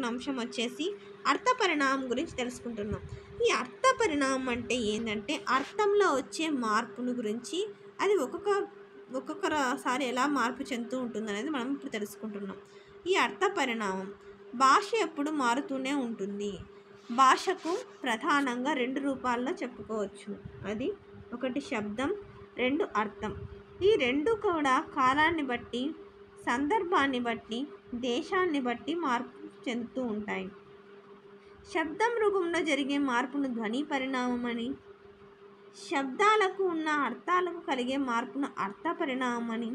తెలుసుకుంటున్న అంశం వచ్చేసి అర్థ పరిణామం గురించి తెలుసుకుంటున్నాం ఈ అర్థ పరిణామం అంటే ఏంటంటే అర్థంలో వచ్చే మార్పును గురించి అది ఒక్కొక్క ఒక్కొక్కసారి ఎలా మార్పు చెందుతూ ఉంటుంది అనేది మనం ఇప్పుడు తెలుసుకుంటున్నాం ఈ అర్థ పరిణామం భాష ఎప్పుడు మారుతూనే ఉంటుంది భాషకు ప్రధానంగా రెండు రూపాల్లో చెప్పుకోవచ్చు అది ఒకటి శబ్దం రెండు అర్థం ఈ రెండు కూడా కాలాన్ని బట్టి సందర్భాన్ని బట్టి దేశాన్ని బట్టి మార్పు చెందుతూ ఉంటాయి శబ్దం రూపంలో జరిగే మార్పును ధ్వని పరిణామం అని శబ్దాలకు ఉన్న అర్థాలకు కలిగే మార్పును అర్థ పరిణామం అని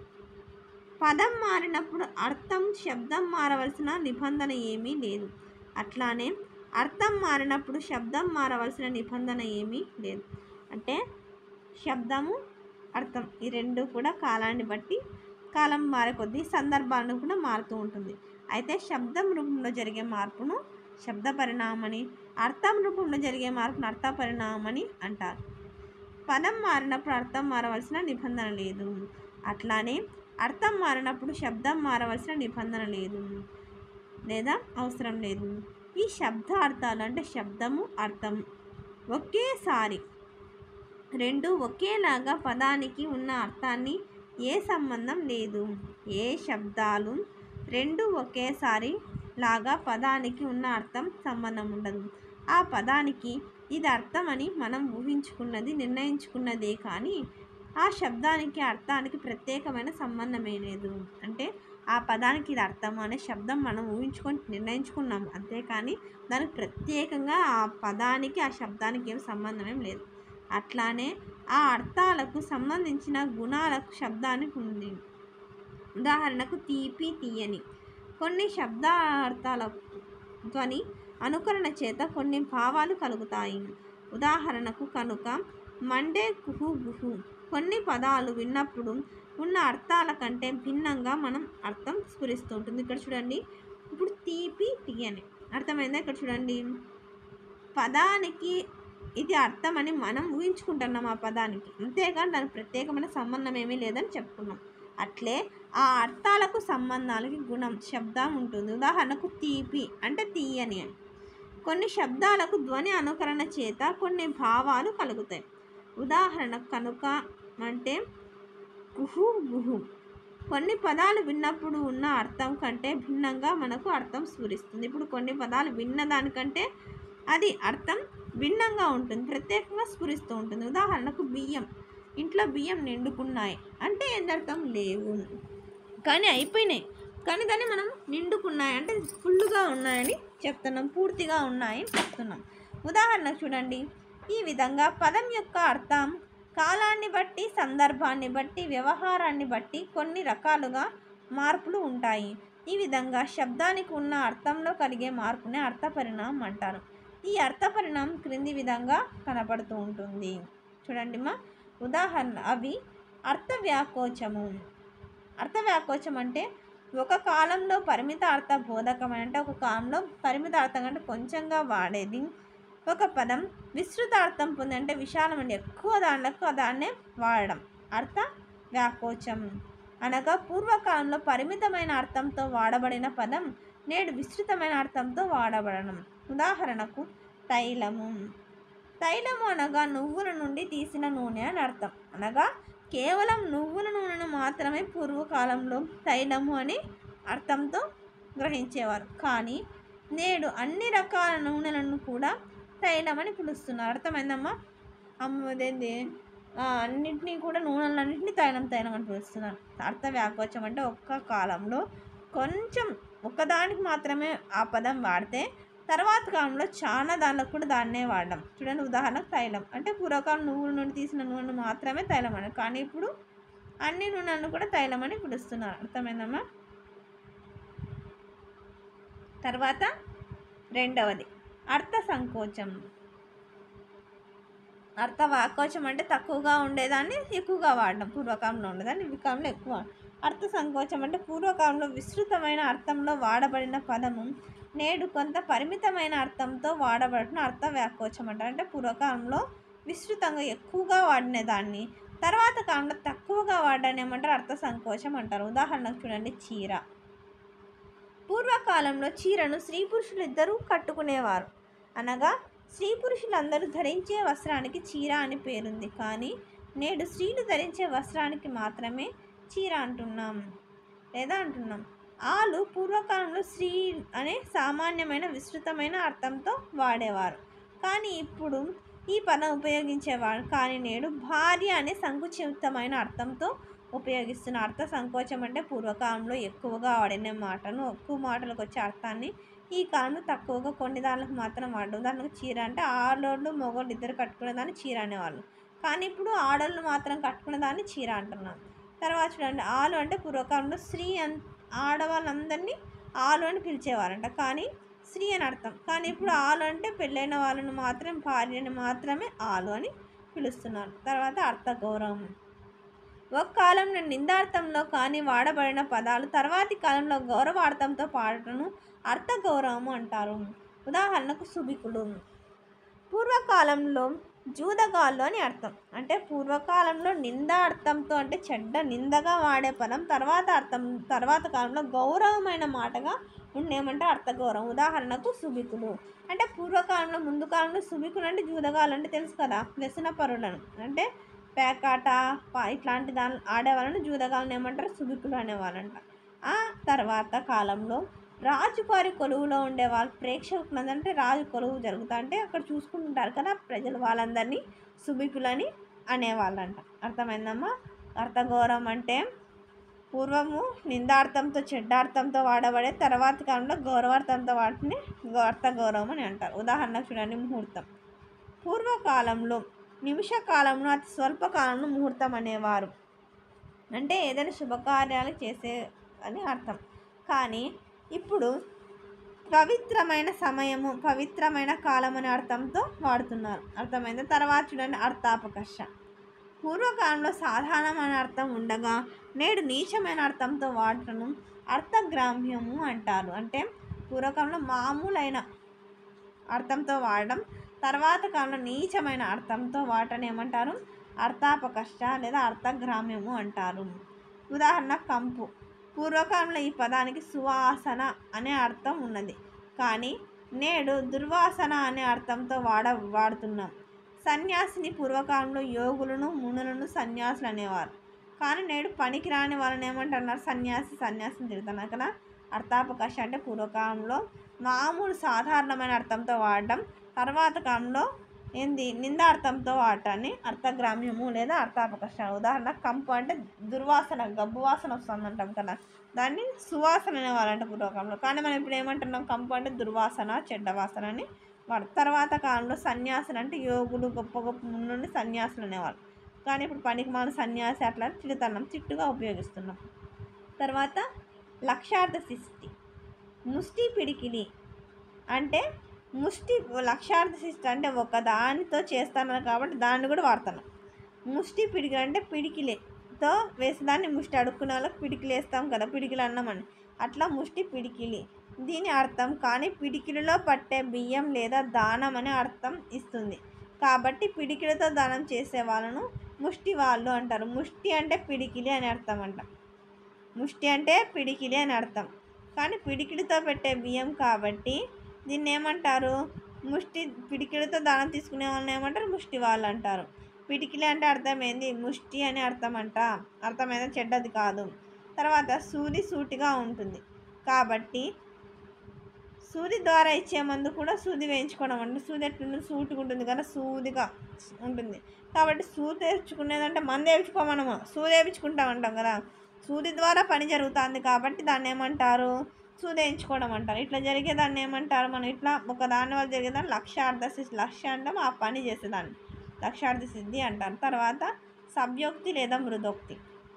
పదం మారినప్పుడు అర్థం శబ్దం మారవలసిన నిబంధన ఏమీ లేదు అట్లానే అర్థం మారినప్పుడు శబ్దం మారవలసిన నిబంధన ఏమీ లేదు అంటే శబ్దము అర్థం ఈ రెండు కూడా కాలాన్ని బట్టి కాలం మారే కొద్దీ సందర్భాలను కూడా మారుతూ ఉంటుంది అయితే శబ్దం రూపంలో జరిగే మార్పును శబ్ద పరిణామని అర్థం రూపంలో జరిగే మార్పును అర్థ పరిణామని అంటారు పదం మారినప్పుడు అర్థం మారవలసిన నిబంధన లేదు అట్లానే అర్థం మారినప్పుడు శబ్దం మారవలసిన నిబంధన లేదు లేదా అవసరం లేదు ఈ శబ్ద అర్థాలు అంటే శబ్దము అర్థం ఒకేసారి రెండు ఒకేలాగా పదానికి ఉన్న అర్థాన్ని ఏ సంబంధం లేదు ఏ శబ్దాలు రెండు ఒకేసారి లాగా పదానికి ఉన్న అర్థం సంబంధం ఉండదు ఆ పదానికి ఇది అర్థమని మనం ఊహించుకున్నది నిర్ణయించుకున్నదే కానీ ఆ శబ్దానికి అర్థానికి ప్రత్యేకమైన సంబంధమే లేదు అంటే ఆ పదానికి ఇది అర్థం అనే శబ్దం మనం ఊహించుకొని నిర్ణయించుకున్నాం అంతేకాని దానికి ప్రత్యేకంగా ఆ పదానికి ఆ శబ్దానికి ఏం సంబంధం ఏం లేదు అట్లానే ఆ అర్థాలకు సంబంధించిన గుణాలకు శబ్దానికి ఉంది ఉదాహరణకు తీపి తీయని కొన్ని శబ్దార్థాల ధ్వని అనుకరణ చేత కొన్ని భావాలు కలుగుతాయి ఉదాహరణకు కనుక మండే కుహు గుహు కొన్ని పదాలు విన్నప్పుడు ఉన్న అర్థాల కంటే భిన్నంగా మనం అర్థం స్ఫురిస్తూ ఉంటుంది ఇక్కడ చూడండి ఇప్పుడు తీపి తీయని అర్థమైందా ఇక్కడ చూడండి పదానికి ఇది అర్థమని మనం ఊహించుకుంటున్నాం ఆ పదానికి అంతేగాని దానికి ప్రత్యేకమైన సంబంధం ఏమీ లేదని చెప్పుకున్నాం అట్లే ఆ అర్థాలకు సంబంధాలకి గుణం శబ్దం ఉంటుంది ఉదాహరణకు తీపి అంటే తీయని అని కొన్ని శబ్దాలకు ధ్వని అనుకరణ చేత కొన్ని భావాలు కలుగుతాయి ఉదాహరణకు కనుక అంటే కుహు గుహు కొన్ని పదాలు విన్నప్పుడు ఉన్న అర్థం కంటే భిన్నంగా మనకు అర్థం స్ఫురిస్తుంది ఇప్పుడు కొన్ని పదాలు విన్న దానికంటే అది అర్థం భిన్నంగా ఉంటుంది ప్రత్యేకంగా స్ఫురిస్తూ ఉంటుంది ఉదాహరణకు బియ్యం ఇంట్లో బియ్యం నిండుకున్నాయి అంటే ఏందర్థం లేవు కానీ అయిపోయినాయి కానీ కానీ మనం నిండుకున్నాయి అంటే ఫుల్గా ఉన్నాయని చెప్తున్నాం పూర్తిగా ఉన్నాయని చెప్తున్నాం ఉదాహరణ చూడండి ఈ విధంగా పదం యొక్క అర్థం కాలాన్ని బట్టి సందర్భాన్ని బట్టి వ్యవహారాన్ని బట్టి కొన్ని రకాలుగా మార్పులు ఉంటాయి ఈ విధంగా శబ్దానికి ఉన్న అర్థంలో కలిగే మార్పునే అర్థ పరిణామం అంటారు ఈ అర్థ పరిణామం క్రింది విధంగా కనపడుతూ ఉంటుంది చూడండి మా ఉదాహరణ అవి అర్థ వ్యాకోచము అర్థ వ్యాకోచం అంటే ఒక కాలంలో పరిమిత అర్థ బోధకం అంటే ఒక కాలంలో పరిమిత అర్థం అంటే కొంచెంగా వాడేది ఒక పదం విస్తృత అర్థం పొంది అంటే విశాలమైన ఎక్కువ దాంట్లకు దాన్నే వాడడం అర్థ వ్యాకోచం అనగా పూర్వకాలంలో పరిమితమైన అర్థంతో వాడబడిన పదం నేడు విస్తృతమైన అర్థంతో వాడబడడం ఉదాహరణకు తైలము తైలము అనగా నువ్వుల నుండి తీసిన నూనె అని అర్థం అనగా కేవలం నువ్వుల నూనెను మాత్రమే పూర్వకాలంలో తైలము అని అర్థంతో గ్రహించేవారు కానీ నేడు అన్ని రకాల నూనెలను కూడా తైలం అని పిలుస్తున్నారు అర్థమైందమ్మా అమ్మదేంది అన్నింటినీ కూడా నూనెలన్నింటినీ తైలం తైలం అని పిలుస్తున్నారు అర్థ వ్యాకోచం అంటే ఒక్క కాలంలో కొంచెం ఒకదానికి మాత్రమే ఆ పదం వాడితే తర్వాత కాలంలో చాలా దానిలో కూడా దాన్నే వాడడం చూడండి ఉదాహరణకు తైలం అంటే పూర్వకాలం నువ్వుల నుండి తీసిన నూనె మాత్రమే తైలం అని కానీ ఇప్పుడు అన్ని నూనెలను కూడా తైలం అని పిలుస్తున్నారు అర్థమైందమ్మా తర్వాత రెండవది అర్థ సంకోచం అర్థ వాకోచం అంటే తక్కువగా ఉండేదాన్ని ఎక్కువగా వాడడం పూర్వకాలంలో ఉండేదాన్ని ఈ కాలంలో ఎక్కువ అర్థ సంకోచం అంటే పూర్వకాలంలో విస్తృతమైన అర్థంలో వాడబడిన పదము నేడు కొంత పరిమితమైన అర్థంతో వాడబడిన అర్థ వ్యాకోచం అంటారు అంటే పూర్వకాలంలో విస్తృతంగా ఎక్కువగా వాడిన దాన్ని తర్వాత కాలంలో తక్కువగా వాడడాన్ని ఏమంటారు అర్థ సంకోచం అంటారు ఉదాహరణకు చూడండి చీర పూర్వకాలంలో చీరను స్త్రీ పురుషులు ఇద్దరూ కట్టుకునేవారు అనగా స్త్రీ పురుషులందరూ ధరించే వస్త్రానికి చీర అని పేరుంది కానీ నేడు స్త్రీలు ధరించే వస్త్రానికి మాత్రమే చీర అంటున్నాం లేదా అంటున్నాం ఆలు పూర్వకాలంలో స్త్రీ అనే సామాన్యమైన విస్తృతమైన అర్థంతో వాడేవారు కానీ ఇప్పుడు ఈ పదం ఉపయోగించేవాడు కానీ నేడు భార్య అనే సంకుచితమైన అర్థంతో ఉపయోగిస్తున్న అర్థ సంకోచం అంటే పూర్వకాలంలో ఎక్కువగా వాడిన మాటను ఎక్కువ మాటలకు వచ్చే అర్థాన్ని ఈ కాలంలో తక్కువగా కొన్ని దానికి మాత్రం వాడు ఉదాహరణకు చీర అంటే ఆడోళ్ళు మగోళ్ళు ఇద్దరు కట్టుకునే దాన్ని చీర అనేవాళ్ళు కానీ ఇప్పుడు ఆడోళ్ళు మాత్రం కట్టుకునే దాన్ని చీర అంటున్నాం తర్వాత చూడండి ఆలు అంటే పూర్వకాలంలో స్త్రీ అన్ ఆడవాళ్ళందరినీ ఆలు అని పిలిచేవారంట కానీ స్త్రీ అని అర్థం కానీ ఇప్పుడు ఆలు అంటే పెళ్ళైన వాళ్ళని మాత్రం భార్యని మాత్రమే ఆలు అని పిలుస్తున్నారు తర్వాత అర్థ గౌరవం ఒక కాలంలో నిందార్థంలో కానీ వాడబడిన పదాలు తర్వాతి కాలంలో గౌరవార్థంతో పాడటను అర్థ గౌరవము అంటారు ఉదాహరణకు సుబికుడు పూర్వకాలంలో జూదగాళ్ళు అని అర్థం అంటే పూర్వకాలంలో నింద అర్థంతో అంటే చెడ్డ నిందగా వాడే పదం తర్వాత అర్థం తర్వాత కాలంలో గౌరవమైన మాటగా ఉండేమంటే అర్థ గౌరవం ఉదాహరణకు సుబికులు అంటే పూర్వకాలంలో ముందు కాలంలో సుబికులు అంటే జూదగాళ్ళు అంటే తెలుసు కదా వ్యసన పరులను అంటే పేకాట పా- ఇట్లాంటి దాని ఆడేవాళ్ళని జూదగాళ్ళని ఏమంటారు సుబికులు అనేవాళ్ళంట ఆ తర్వాత కాలంలో రాజుగారి కొలువులో ఉండే వాళ్ళు ప్రేక్షకులు అంటే రాజు కొలువు జరుగుతా అంటే అక్కడ చూసుకుంటుంటారు కదా ప్రజలు వాళ్ళందరినీ సుబికులని అనేవాళ్ళంట అర్థమైందమ్మా అర్థగౌరవం అంటే పూర్వము నిందార్థంతో చెడ్డార్థంతో వాడబడే తర్వాత కాలంలో గౌరవార్థంతో వాటిని గౌ- అర్థగౌరవం అని అంటారు ఉదాహరణకు చూడండి ముహూర్తం పూర్వకాలంలో నిమిష కాలంలో అతి స్వల్ప కాలంలో ముహూర్తం అనేవారు అంటే ఏదైనా శుభకార్యాలు చేసే అని అర్థం కానీ ఇప్పుడు పవిత్రమైన సమయము పవిత్రమైన కాలం అనే అర్థంతో వాడుతున్నారు అర్థమైంది తర్వాత చూడండి అర్థాపకర్ష పూర్వకాలంలో సాధారణమైన అర్థం ఉండగా నేడు నీచమైన అర్థంతో వాడటం అర్థగ్రామ్యము అంటారు అంటే పూర్వకాలంలో మామూలైన అర్థంతో వాడడం తర్వాత కాలంలో నీచమైన అర్థంతో వాటని ఏమంటారు అర్థాపకర్ష లేదా అర్థగ్రామ్యము అంటారు ఉదాహరణ కంపు పూర్వకాలంలో ఈ పదానికి సువాసన అనే అర్థం ఉన్నది కానీ నేడు దుర్వాసన అనే అర్థంతో వాడ వాడుతున్నాం సన్యాసిని పూర్వకాలంలో యోగులను మునులను సన్యాసులు అనేవారు కానీ నేడు పనికిరాని వాళ్ళని ఏమంటున్నారు సన్యాసి సన్యాసిని తిడుతున్నారు కదా అర్థాపకర్ష అంటే పూర్వకాలంలో మామూలు సాధారణమైన అర్థంతో వాడడం తర్వాత కాలంలో ఏంది నిందార్థంతో వాడటాన్ని అర్థగ్రామ్యము లేదా అర్థాపకర్ష ఉదాహరణ కంపు అంటే దుర్వాసన గబ్బు వాసన వస్తుంది అంటాం కదా దాన్ని సువాసన అనేవారంట పూర్వకాలంలో కానీ మనం ఇప్పుడు ఏమంటున్నాం కంపు అంటే దుర్వాసన చెడ్డ వాసన అని వాడు తర్వాత కాలంలో సన్యాసులు అంటే యోగులు గొప్ప గొప్ప ముందు సన్యాసులు అనేవాళ్ళు కానీ ఇప్పుడు పనికి మన సన్యాసి అట్లా తిడుతున్నాం తిట్టుగా ఉపయోగిస్తున్నాం తర్వాత లక్షార్థ సిష్టి ముష్టి పిడికిలి అంటే ముష్టి లక్షార్థ సిష్టి అంటే ఒక దానితో చేస్తాను కాబట్టి దాన్ని కూడా వాడుతున్నాం ముష్టి పిడికిలి అంటే పిడికిలితో వేసి దాన్ని ముష్టి అడుక్కునే వాళ్ళకి పిడికిలి వేస్తాం కదా పిడికిలి అన్నామని అట్లా ముష్టి పిడికిలి దీని అర్థం కానీ పిడికిలిలో పట్టే బియ్యం లేదా దానం అనే అర్థం ఇస్తుంది కాబట్టి పిడికిలతో దానం చేసే వాళ్ళను ముష్టి వాళ్ళు అంటారు ముష్టి అంటే పిడికిలి అని అర్థం అంట ముష్టి అంటే పిడికిలి అని అర్థం కానీ పిడికిలితో పెట్టే బియ్యం కాబట్టి దీన్ని ఏమంటారు ముష్టి పిడికిలితో దానం తీసుకునే వాళ్ళని ఏమంటారు ముష్టి వాళ్ళు అంటారు పిడికిలి అంటే అర్థమైంది ముష్టి అని అర్థం అంట అర్థమైంది చెడ్డది కాదు తర్వాత సూది సూటిగా ఉంటుంది కాబట్టి సూది ద్వారా ఇచ్చే మందు కూడా సూది వేయించుకోవడం అంటే సూది ఎట్లుంటుంది సూటిగా ఉంటుంది కదా సూదిగా ఉంటుంది కాబట్టి సూది వేయించుకునేదంటే మందు వేయించుకోమనము సూది వేయించుకుంటాం అంటాం కదా సూది ద్వారా పని జరుగుతుంది కాబట్టి దాన్ని ఏమంటారు సూది వేయించుకోవడం అంటారు ఇట్లా జరిగే దాన్ని ఏమంటారు మనం ఇట్లా ఒక దాని వల్ల జరిగేదాన్ని లక్ష్యార్థ సిద్ధి లక్ష్య అంటాం ఆ పని చేసేదాన్ని లక్ష్యార్థ సిద్ధి అంటారు తర్వాత సభ్యోక్తి లేదా మృదోక్తి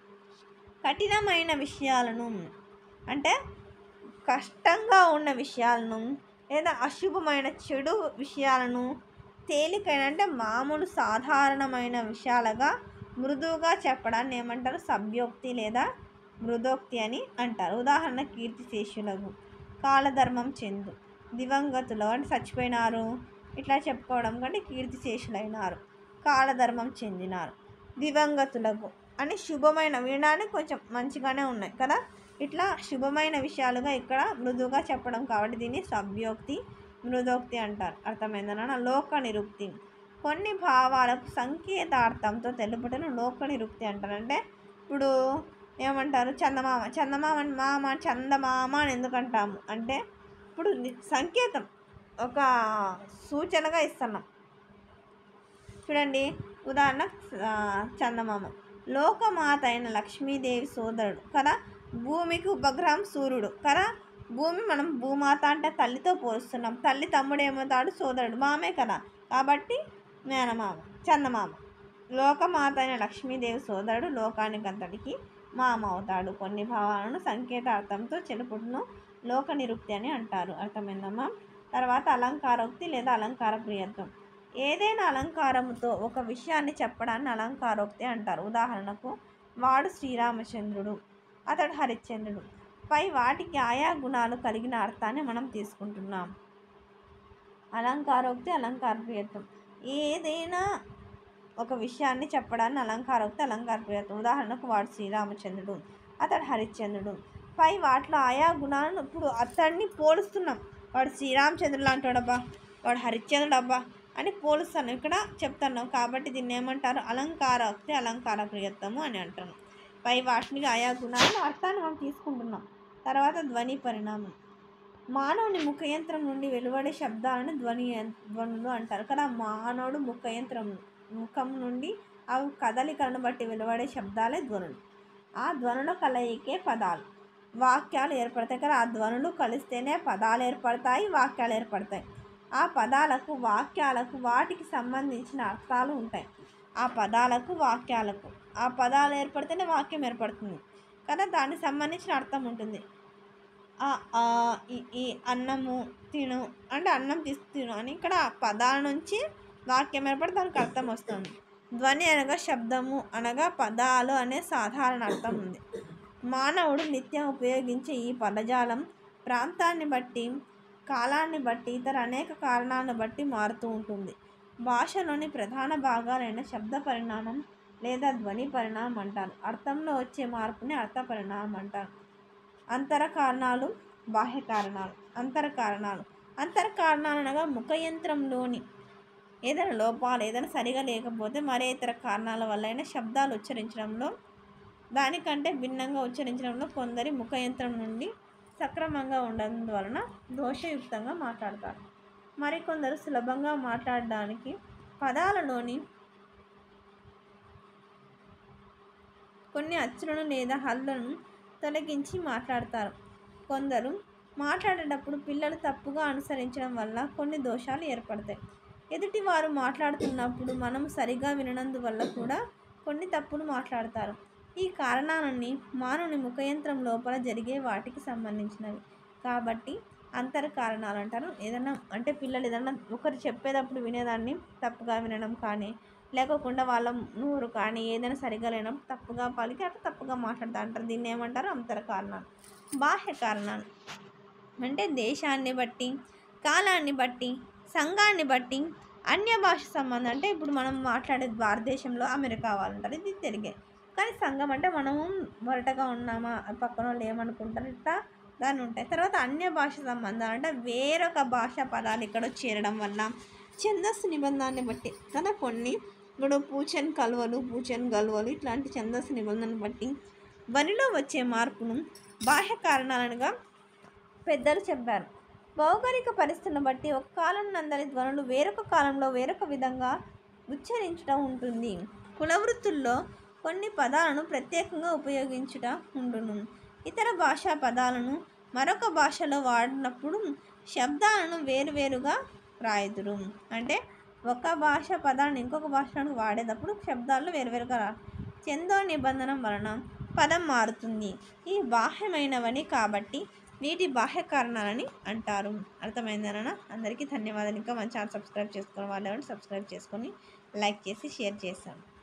కఠినమైన విషయాలను అంటే కష్టంగా ఉన్న విషయాలను లేదా అశుభమైన చెడు విషయాలను తేలికైన అంటే మామూలు సాధారణమైన విషయాలుగా మృదువుగా చెప్పడాన్ని ఏమంటారు సభ్యోక్తి లేదా మృదోక్తి అని అంటారు ఉదాహరణ కీర్తిశేషులకు కాలధర్మం చెందు దివంగతులు అంటే చచ్చిపోయినారు ఇట్లా చెప్పుకోవడం కంటే కీర్తిశేషులైనారు కాలధర్మం చెందినారు దివంగతులకు అని శుభమైన వినడానికి కొంచెం మంచిగానే ఉన్నాయి కదా ఇట్లా శుభమైన విషయాలుగా ఇక్కడ మృదువుగా చెప్పడం కాబట్టి దీన్ని సభ్యోక్తి మృదోక్తి అంటారు అర్థమైందన లోక నిరుక్తి కొన్ని భావాలకు సంకేతార్థంతో తెలుపుటను లోక నిరుక్తి అంటారు అంటే ఇప్పుడు ఏమంటారు చందమామ చందమామ అని మామ చందమామ అని ఎందుకు అంటాము అంటే ఇప్పుడు ని- సంకేతం ఒక సూచనగా ఇస్తున్నాం చూడండి ఉదాహరణ ఆ, చందమామ లోకమాత అయిన లక్ష్మీదేవి సోదరుడు కదా భూమికి ఉపగ్రహం సూర్యుడు కదా భూమి మనం భూమాత అంటే తల్లితో పోలుస్తున్నాం తల్లి తమ్ముడు ఏమవుతాడు సోదరుడు మామే కదా కాబట్టి మేనమామ చందమామ లోకమాత అయిన లక్ష్మీదేవి సోదరుడు లోకానికి అంతటికి మామ అవుతాడు కొన్ని భావాలను సంకేతార్థంతో చెలుపుడును లోక నిరుక్తి అని అంటారు అర్థమైందమ్మా తర్వాత అలంకారోక్తి లేదా అలంకార ప్రియత్వం ఏదైనా అలంకారముతో ఒక విషయాన్ని చెప్పడాన్ని అలంకారోక్తి అంటారు ఉదాహరణకు వాడు శ్రీరామచంద్రుడు అతడు హరిశ్చంద్రుడు పై వాటికి ఆయా గుణాలు కలిగిన అర్థాన్ని మనం తీసుకుంటున్నాం అలంకారోక్తి అలంకార ప్రియత్వం ఏదైనా ఒక విషయాన్ని చెప్పడాన్ని అలంకారోక్తి అలంకార ప్రియత్వం ఉదాహరణకు వాడు శ్రీరామచంద్రుడు అతడు హరిశ్చంద్రుడు పై వాటిలో ఆయా గుణాలను ఇప్పుడు అతడిని పోలుస్తున్నాం వాడు శ్రీరామచంద్రుడు లాంటివాడబ్బా వాడు హరిశ్చంద్రుడు అబ్బా అని పోలుస్తాను ఇక్కడ చెప్తున్నాం కాబట్టి దీన్ని ఏమంటారు అలంకారోక్తి అలంకార ప్రియత్వము అని అంటాను పై వాటిని ఆయా గుణాలను అర్థాన్ని మనం తీసుకుంటున్నాం తర్వాత ధ్వని పరిణామం మానవుని ముఖ యంత్రం నుండి వెలువడే శబ్దాలను ధ్వని యం- ధ్వనులు అంటారు కదా మానవుడు ముఖ యంత్రం ముఖం నుండి ఆ కదలికలను బట్టి వెలువడే శబ్దాలే ధ్వనులు ఆ ధ్వనుల కలయికే పదాలు వాక్యాలు ఏర్పడతాయి కదా ఆ ధ్వనులు కలిస్తేనే పదాలు ఏర్పడతాయి వాక్యాలు ఏర్పడతాయి ఆ పదాలకు వాక్యాలకు వాటికి సంబంధించిన అర్థాలు ఉంటాయి ఆ పదాలకు వాక్యాలకు ఆ పదాలు ఏర్పడితేనే వాక్యం ఏర్పడుతుంది కదా దానికి సంబంధించిన అర్థం ఉంటుంది ఆ ఆ ఈ ఈ అన్నము తిను అంటే అన్నం తీసి తిను అని ఇక్కడ ఆ పదాల నుంచి వాక్యం ఏర్పడి దానికి అర్థం వస్తుంది ధ్వని అనగా శబ్దము అనగా పదాలు అనే సాధారణ అర్థం ఉంది మానవుడు నిత్యం ఉపయోగించే ఈ పదజాలం ప్రాంతాన్ని బట్టి కాలాన్ని బట్టి ఇతర అనేక కారణాలను బట్టి మారుతూ ఉంటుంది భాషలోని ప్రధాన భాగాలైన శబ్ద పరిణామం లేదా ధ్వని పరిణామం అంటారు అర్థంలో వచ్చే మార్పుని అర్థ పరిణామం అంటారు అంతర కారణాలు బాహ్య కారణాలు అంతర కారణాలు అంతర కారణాలు అనగా ముఖ యంత్రంలోని ఏదైనా లోపాలు ఏదైనా సరిగా లేకపోతే మరే ఇతర కారణాల వల్ల శబ్దాలు ఉచ్చరించడంలో దానికంటే భిన్నంగా ఉచ్చరించడంలో కొందరి ముఖ యంత్రం నుండి సక్రమంగా ఉండడం వలన దోషయుక్తంగా మాట్లాడతారు మరికొందరు సులభంగా మాట్లాడడానికి పదాలలోని కొన్ని అచ్చులను లేదా హల్లులను తొలగించి మాట్లాడతారు కొందరు మాట్లాడేటప్పుడు పిల్లలు తప్పుగా అనుసరించడం వల్ల కొన్ని దోషాలు ఏర్పడతాయి ఎదుటి వారు మాట్లాడుతున్నప్పుడు మనం సరిగా విననందువల్ల కూడా కొన్ని తప్పులు మాట్లాడతారు ఈ కారణాలన్నీ మానవుని ముఖయంత్రం లోపల జరిగే వాటికి సంబంధించినవి కాబట్టి అంతర కారణాలు అంటారు ఏదైనా అంటే పిల్లలు ఏదైనా ఒకరు చెప్పేటప్పుడు వినేదాన్ని తప్పుగా వినడం కానీ లేకోకుండా వాళ్ళ నోరు కానీ ఏదైనా సరిగా లేనప్పుడు తప్పుగా పలికి అట్లా తప్పుగా మాట్లాడుతూ అంటారు దీన్ని ఏమంటారు అంతర కారణాలు బాహ్య కారణాలు అంటే దేశాన్ని బట్టి కాలాన్ని బట్టి సంఘాన్ని బట్టి అన్య భాష సంబంధం అంటే ఇప్పుడు మనం మాట్లాడే భారతదేశంలో అమెరికా వాళ్ళు అంటారు ఇది తెలుగే కానీ సంఘం అంటే మనము మొరటగా ఉన్నామా పక్కన వాళ్ళు ఏమనుకుంటారు ఇట్లా దాన్ని ఉంటాయి తర్వాత అన్య భాష సంబంధాలు అంటే వేరొక భాష పదాలు ఇక్కడ చేరడం వల్ల ఛందస్సు నిబంధనని బట్టి కదా కొన్ని ఇప్పుడు పూచన్ కలువలు పూచన్ గలువలు ఇట్లాంటి ఛందస్సు నిబంధనను బట్టి ధ్వనిలో వచ్చే మార్పును బాహ్య కారణాలనుగా పెద్దలు చెప్పారు భౌగోళిక పరిస్థితులను బట్టి ఒక కాలం నందరి ధ్వనులు వేరొక కాలంలో వేరొక విధంగా ఉచ్చరించడం ఉంటుంది కులవృత్తుల్లో కొన్ని పదాలను ప్రత్యేకంగా ఉపయోగించుట ఉండును ఇతర భాషా పదాలను మరొక భాషలో వాడినప్పుడు శబ్దాలను వేరువేరుగా రాయుదురు అంటే ఒక భాష పదాన్ని ఇంకొక భాషలో వాడేటప్పుడు శబ్దాలు వేరువేరుగా రా చందో నిబంధన వలన పదం మారుతుంది ఈ బాహ్యమైనవని కాబట్టి వీటి బాహ్య కారణాలని అంటారు అర్థమైందన అందరికీ ధన్యవాదాలు ఇంకా మన ఛానల్ సబ్స్క్రైబ్ చేసుకుని వాళ్ళు సబ్స్క్రైబ్ చేసుకొని లైక్ చేసి షేర్ చేస్తాను